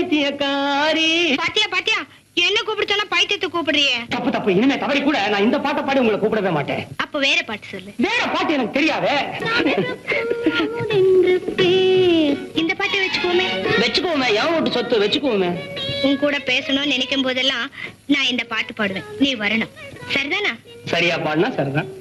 பைத்தியக்காரி பாத்தியா பாத்தியா என்ன கூப்பிட சொன்னா பைத்தியத்தை கூப்பிடுறியே தப்பு தப்பு இனிமே தவறி கூட நான் இந்த பாட்டை பாடி உங்களை கூப்பிடவே மாட்டேன் அப்ப வேற பாட்டு சொல்லு வேற பாட்டு எனக்கு தெரியாதே இந்த பாட்டை வச்சுக்கோமே வச்சுக்கோமே எவன் விட்டு சொத்து வச்சுக்கோமே உன் கூட பேசணும்னு நினைக்கும் போதெல்லாம் நான் இந்த பாட்டு பாடுவேன் நீ வரணும் சரிதானா சரியா பாடினா சரிதான்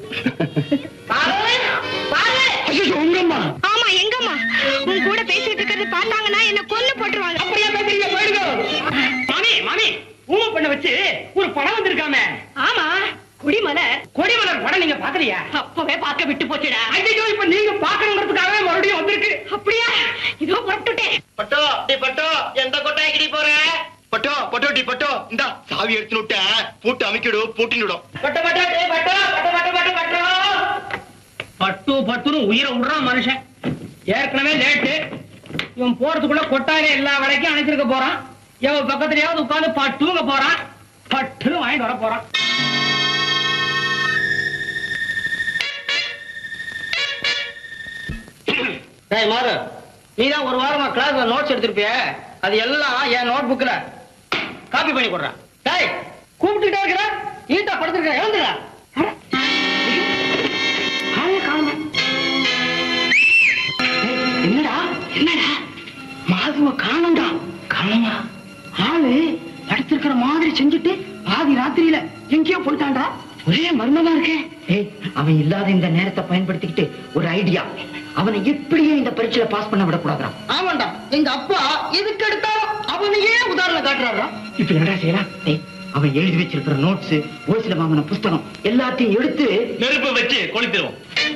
ஐயோ உங்கம்மா ஆமா எங்கம்மா உன் கூட பேசிட்டு இருக்கிறது பார்த்தாங்கன்னா என்ன கொல்லு போட்டுருவாங்க அப்படியே பேசுறீங்க போயிடுங்க மாமி மாமி ஊமை பண்ண வச்சு ஒரு படம் வந்திருக்காமே ஆமா குடிமலர் கொடிமலர் படம் நீங்க பாக்கலையா அப்பவே பார்க்க விட்டு போச்சுடா ஐயோ இப்ப நீங்க பாக்கணுங்கிறதுக்காகவே மறுபடியும் வந்திருக்கு அப்படியா இதோ புறப்பட்டுட்டேன் பட்டோ டி பட்டோ எந்த கொட்டாய்க்கு நீ போற பட்டோ பட்டோ டி பட்டோ இந்த சாவி எடுத்து விட்ட பூட்டு அமைக்கிடு பூட்டினுடும் பட்ட பட்ட டேய் பட்ட பட்ட பட்ட பட்ட பட்ட பட்டு பட்டுன்னு உயிரை விடுறான் மனுஷன் ஏற்கனவே லேட்டு இவன் போறதுக்குள்ள கொட்டாயில எல்லா வேலைக்கும் அணைச்சிருக்க போறான் இவன் பக்கத்துலயாவது உட்கார்ந்து பட்டுங்க போறான் பட்டுன்னு வாங்கிட்டு வர போறான் டேய் மாறு நீ தான் ஒரு வாரமா கிளாஸ்ல நோட்ஸ் எடுத்திருப்பிய அது எல்லாம் என் நோட் புக்ல காப்பி பண்ணி கொடுறேன் டேய் கூப்பிட்டுட்டே இருக்கிற ஈட்டா படுத்திருக்கிற எழுந்துடா என்னடா என்னடா மாதுவ காணும்டா காணுமா ஆளு படுத்திருக்கிற மாதிரி செஞ்சுட்டு பாதி ராத்திரியில எங்கேயோ போயிட்டான்டா ஒரே மர்மமா இருக்கே ஏய் அவன் இல்லாத இந்த நேரத்தை பயன்படுத்திக்கிட்டு ஒரு ஐடியா அவனை எப்படியே இந்த பரீட்சையில பாஸ் பண்ண விடக்கூடாதுடா ஆமாண்டா எங்க அப்பா எதுக்கு எடுத்தாலும் அவனையே உதாரணம் காட்டுறாரா இப்ப என்னடா செய்யலாம் டேய் அவன் எழுதி வச்சிருக்கிற நோட்ஸ் ஒரு சில வாங்கின புஸ்தகம் எல்லாத்தையும் எடுத்து நெருப்பு வச்சு கொளுத்திடுவோம்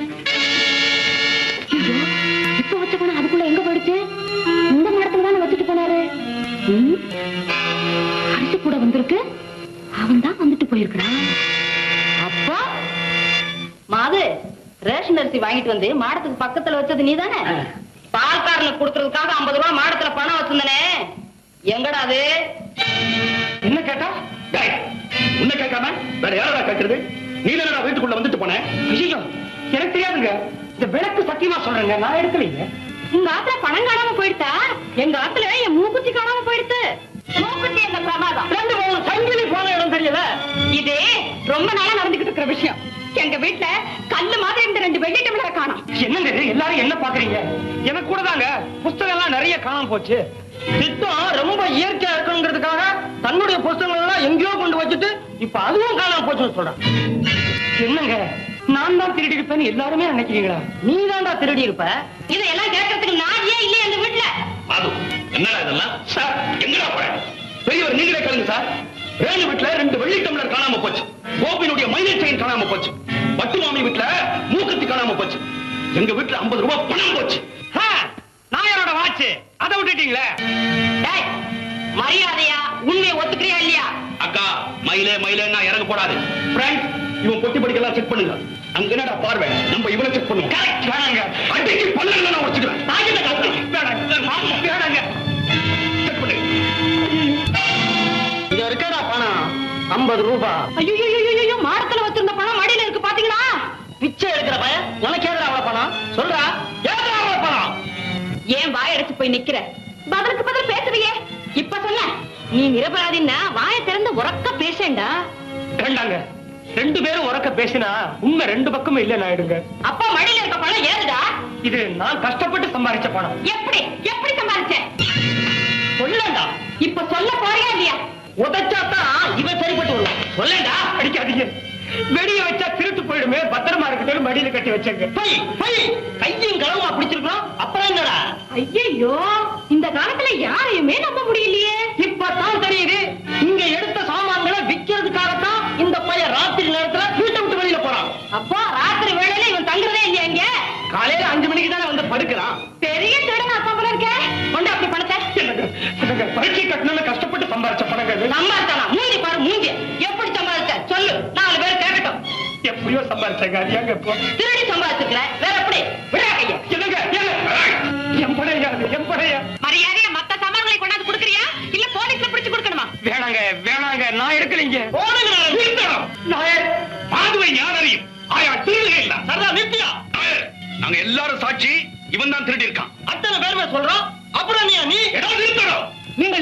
இப்ப வச்ச பணம் அதுக்குள்ள எங்க போயிடுச்சு இந்த மரத்துல தானே வச்சுட்டு போனாரு ம்? அரிசி கூட வந்திருக்கு அவன் தான் வந்துட்டு போயிருக்கிறான் அப்பா மாது ரேஷன் அரிசி வாங்கிட்டு வந்து மாடத்துக்கு பக்கத்துல வச்சது நீதானே பால்காரனுக்கு கொடுக்கறதுக்காக ஐம்பது ரூபாய் மாடத்துல பணம் வச்சிருந்தனே எங்கடா அது என்ன கேட்டா டேய் உன்னை கேட்காம வேற யாரடா கேட்கறது நீ தானடா வீட்டுக்குள்ள வந்துட்டு போன ஐயோ எனக்கு தெரியாதுங்க இந்த விளக்கு சத்தியமா சொல்றேங்க நான் எடுக்கலைங்க உங்க ஆத்துல பணம் காணாம போயிடுதா எங்க ஆத்துல என் மூக்குத்தி காணாம போயிடுது மூக்குத்தி எங்க பிரமாதம் ரெண்டு மூணு சங்கிலி போன இடம் தெரியல இது ரொம்ப நாளா நடந்துகிட்டு இருக்கிற விஷயம் எங்க வீட்டுல கல்லு மாதிரி இந்த ரெண்டு வெள்ளி டம்ளர் காணோம் என்னங்க இது எல்லாரும் என்ன பாக்குறீங்க எனக்கு கூட தாங்க புஸ்தகம் எல்லாம் நிறைய காணாம போச்சு திட்டம் ரொம்ப இயற்கையா இருக்கணுங்கிறதுக்காக தன்னுடைய புஸ்தகங்கள் எல்லாம் எங்கேயோ கொண்டு வச்சுட்டு இப்ப அதுவும் காணாம போச்சுன்னு சொல்றேன் என்னங்க நான் தான் திருடி இருப்பேன்னு எல்லாருமே நினைக்கிறீங்களா நீ தான்டா திருடி இருப்ப இதெல்லாம் கேட்கறதுக்கு நான் ஏன் இல்லையா அந்த வீட்டுல அது என்னடா இதெல்லாம் சார் எங்கடா போற பெரியவர் நீங்களே கேளுங்க சார் ரேணு வீட்டுல ரெண்டு வெள்ளி டம்ளர் காணாம போச்சு கோபினுடைய மைனர் செயின் காணாம போச்சு பட்டு மாமி வீட்டுல மூக்குத்தி காணாம போச்சு எங்க வீட்டுல 50 ரூபாய் பணம் போச்சு ஆ, நாயரோட வாட்ச் அதை விட்டுட்டீங்களே டேய், மரியாதையா உண்மையை ஒத்துக்கிறியா இல்லையா அக்கா மயிலே மயிலேன்னா இறங்க போடாது ஃப்ரெண்ட்ஸ் இவன் பொட்டி படிக்கலாம் செக் பண்ணுங்க அங்க என்னடா பார்வை நம்ம இவனை செக் பண்ணுவோம் கரெக்ட் வேணாங்க அடிச்சு பல்லல நான் உடைச்சுக்கிறேன் தாங்கிட்ட காசு வேணாங்க ஆமா, வேணாங்க செக் பண்ணு இது இருக்கடா பணம் ஐம்பது ரூபாய் ஐயோ மாடத்துல வச்சிருந்த பணம் மடியில இருக்கு பாத்தீங்களா பிச்சை எடுக்கிற பையன் உனக்கு ஏதுடா அவ்வளவு பணம் சொல்றா ஏதுடா அவ்வளவு பணம் ஏன் வாய் அடைச்சு போய் நிக்கிற பதிலுக்கு பதில் பேசுறியே இப்ப சொல்ல நீ நிரபராதின்னா வாயை திறந்து உறக்க பேசேண்டா வேண்டாங்க ரெண்டு பேரும் உறக்க பேசினா உண்மை ரெண்டு பக்கமும் இல்ல நாயிடுங்க அப்பா மடியில இருக்க பணம் ஏறுடா இது நான் கஷ்டப்பட்டு சம்பாதிச்ச பணம் எப்படி எப்படி சம்பாதிச்ச சொல்லண்டா இப்ப சொல்ல போறியா இல்லையா உதைச்சாதான் இவன் சரிப்பட்டு வருவான் சொல்லண்டா அடிக்காதீங்க வெடிய வச்சா திருட்டு போயிடுமே பத்திரமா இருக்கட்டும் மடியில கட்டி வச்சங்க பை பை கையும் களவுமா பிடிச்சிருக்கோம் அப்புறம் என்னடா ஐயோ இந்த காலத்துல யாரையுமே நம்ப முடியலையே இப்பதான் தெரியுது இங்க எடுத்த சாமான்களை விக்கிறதுக்காகத்தான் இந்த பையன் ராத்திரி நேரத்துல வீட்டை விட்டு வெளியில போறான் அப்பா ராத்திரி வேளையில இவன் தங்குறதே இல்லையா இங்க காலையில அஞ்சு மணிக்கு தானே வந்து படுக்கிறான் பெரிய திருடன் அப்பா போல இருக்க கொண்டு அப்படி பணத்தை என்னங்க, என்னங்க, பரீட்சை கட்டணும்னு கஷ்டப்பட்டு சம்பாரிச்ச பணங்க இது. சம்பாதிச்சானா மூஞ்சி பாரு மூஞ்சி எப்படி சம்பாதிச்ச சொல்லு நாலு பேர் கேட்கட்டும் எப்படியோ சம்பாரிச்சாங்க அது ஏங்க இப்போ திருடி சம்பாதிச்சிருக்கிற வேற எப்படி விடா கைய என்னங்க ஏங்க, என் படையா அது, என் படையா மரியாதையா மத்த சாமான்களை கொண்டாந்து கொடுக்கறியா இல்ல போலீஸ்ல பிடிச்சு கொடுக்கணுமா வேணாங்க வேணாங்க நான் எடுக்கலைங்க போடுங்க நான் நிறுத்தணும் நாயர் மாதுவை யார் அறியும் ஆயா திருடுகை இல்ல சரதா நிறுத்தியா நாயர், நாங்க எல்லாரும் சாட்சி இவன் தான் திருடி இருக்கான் அத்தனை பேருமே சொல்றோம் அப்புறம் நீ நீ ஏதாவது நிறுத்தணும் நீங்கள்